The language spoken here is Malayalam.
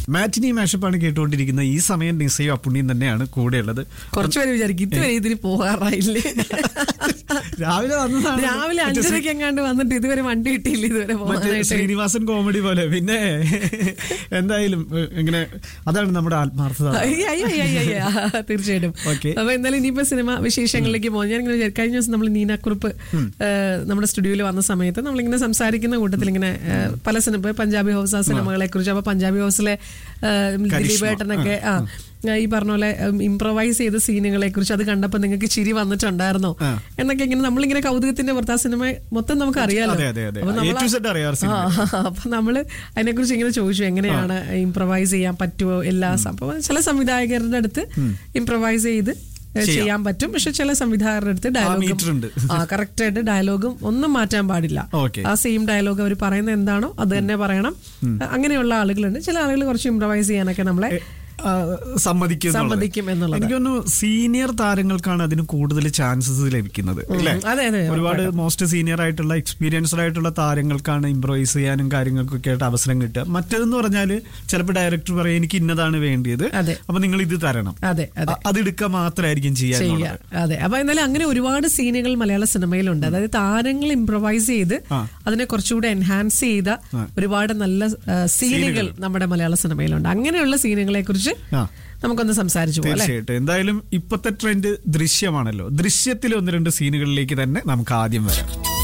മാറ്റിനി മാഷപ്പാണ് കേട്ടുകൊണ്ടിരിക്കുന്ന ഈ സമയം നിസയും അപ്പുണ്ണിയും തന്നെയാണ് കൂടെയുള്ളത് കുറച്ചുപേര് വിചാരിക്കും ഇതുവരെ ഇതിന് പോകാറായില്ലേ രാവിലെ വന്നതാണ് രാവിലെ മറ്റേ അഞ്ചരയ്ക്ക് എങ്ങാണ്ട് വന്നിട്ട് ഇതുവരെ വണ്ടി കിട്ടിയില്ല ഇതുവരെ മറ്റേ പോകാനായിട്ട് ശ്രീനിവാസൻ കോമഡി പോലെ പിന്നെ എന്തായാലും ഏഹ്, ഇങ്ങനെ അതാണ് നമ്മുടെ ആത്മാർത്ഥത അയ്യ, അയ്യ, അയ്യ, അയ്യ, അയ്യ. തീർച്ചയായിട്ടും Okay. അപ്പൊ എന്തായാലും ഇനിയിപ്പോ സിനിമ വിശേഷങ്ങളിലേക്ക് പോകും ഞാൻ ഇങ്ങനെ വിചാരിക്കും, കഴിഞ്ഞ ദിവസം നമ്മൾ നീനാക്കുറിപ്പ് ഏഹ്, നമ്മുടെ സ്റ്റുഡിയോയിൽ വന്ന സമയത്ത് നമ്മളിങ്ങനെ സംസാരിക്കുന്ന കൂട്ടത്തിൽ ഇങ്ങനെ ഏഹ്, പല സിനിമ പഞ്ചാബി ഹൗസ് ആ സിനിമകളെ കുറിച്ച് അപ്പൊ പഞ്ചാബി ഹൗസിലെ ഏഹ്, ദിലീപ് ഏട്ടനൊക്കെ ആ ഈ പറഞ്ഞ പോലെ ഇംപ്രവൈസ് ചെയ്ത സീനുകളെ കുറിച്ച് അത് കണ്ടപ്പോ നിങ്ങൾക്ക് ചിരി വന്നിട്ടുണ്ടായിരുന്നോ ആ. എന്നൊക്കെ ഇങ്ങനെ നമ്മളിങ്ങനെ കൗതുകത്തിന്റെ പുറത്ത് ആ സിനിമ മൊത്തം നമുക്ക് അറിയാലോ അതെ, അതെ, അതെ. അപ്പൊ A നമ്മള് to Z അറിയാം ആ സിനിമ. ആ, അപ്പൊ നമ്മള് അതിനെക്കുറിച്ച് ഇങ്ങനെ ചോദിച്ചു എങ്ങനെയാണ് ഇംപ്രവൈസ് ചെയ്യാൻ പറ്റുമോ എല്ലാ സംഭവം ചില സംവിധായകരുടെ അടുത്ത് ഇംപ്രവൈസ് ചെയ്ത് ഏ, ചെയ്യാൻ പറ്റും പക്ഷെ ചില സംവിധായകരുടെ അടുത്ത് meter ഉണ്ട്. ഡയലോഗും ആ കറക്റ്റ് ആയിട്ട് ഡയലോഗും ഒന്നും മാറ്റാൻ പാടില്ല Okay. ആ സെയിം ഡയലോഗ് അവർ പറയുന്നത് എന്താണോ അത് തന്നെ പറയണം അങ്ങനെയുള്ള ആളുകളുണ്ട് ചില ആളുകൾ കുറച്ച് ഇംപ്രവൈസ് ചെയ്യാനൊക്കെ നമ്മളെ ആ, സമ്മതിക്കും എന്നുള്ളത്. സമ്മതിക്കും എന്നുള്ളത്. എനിക്ക് തോന്നുന്നു സീനിയർ താരങ്ങൾക്കാണ് അതിന് കൂടുതൽ ചാൻസസ് ലഭിക്കുന്നത് അല്ലേ അതെ, അതെ, ഒരുപാട് മോസ്റ്റ് സീനിയർ ആയിട്ടുള്ള എക്സ്പീരിയൻസ്ഡ് ആയിട്ടുള്ള താരങ്ങൾക്കാണ് ഇംപ്രവൈസ് ചെയ്യാനും കാര്യങ്ങൾക്കൊക്കെ ആയിട്ട് അവസരം കിട്ടുക മറ്റേതെന്ന് പറഞ്ഞാൽ ചിലപ്പോൾ ഡയറക്ടർ പറയും എനിക്ക് ഇന്നതാണ് വേണ്ടിയത് അതെ. അപ്പൊ നിങ്ങൾ ഇത് തരണം അതെ അതെ അ- അതെടുക്കുക മാത്രമായിരിക്കും ചെയ്യാൻ ചെയ്യാം അതെ അപ്പൊ എന്നാലും അങ്ങനെ ഒരുപാട് സീനുകൾ മലയാള സിനിമയിലുണ്ട് അതായത് താരങ്ങൾ ഇംപ്രവൈസ് ചെയ്ത് ആ. അതിനെ കുറച്ചുകൂടെ എൻഹാൻസ് ചെയ്ത ഒരുപാട് നല്ല ആ, സീനുകൾ നമ്മുടെ മലയാള സിനിമയിലുണ്ട് അങ്ങനെയുള്ള സീനുകളെ കുറിച്ച് ആ. നമുക്കൊന്ന് സംസാരിച്ചു പോകാം അല്ലെ തീർച്ചയായിട്ടും എന്തായാലും ഇപ്പോഴത്തെ ട്രെൻഡ് ദൃശ്യമാണല്ലോ ദൃശ്യത്തിലെ ഒന്ന് രണ്ട് സീനുകളിലേക്ക് തന്നെ നമുക്ക് ആദ്യം വരാം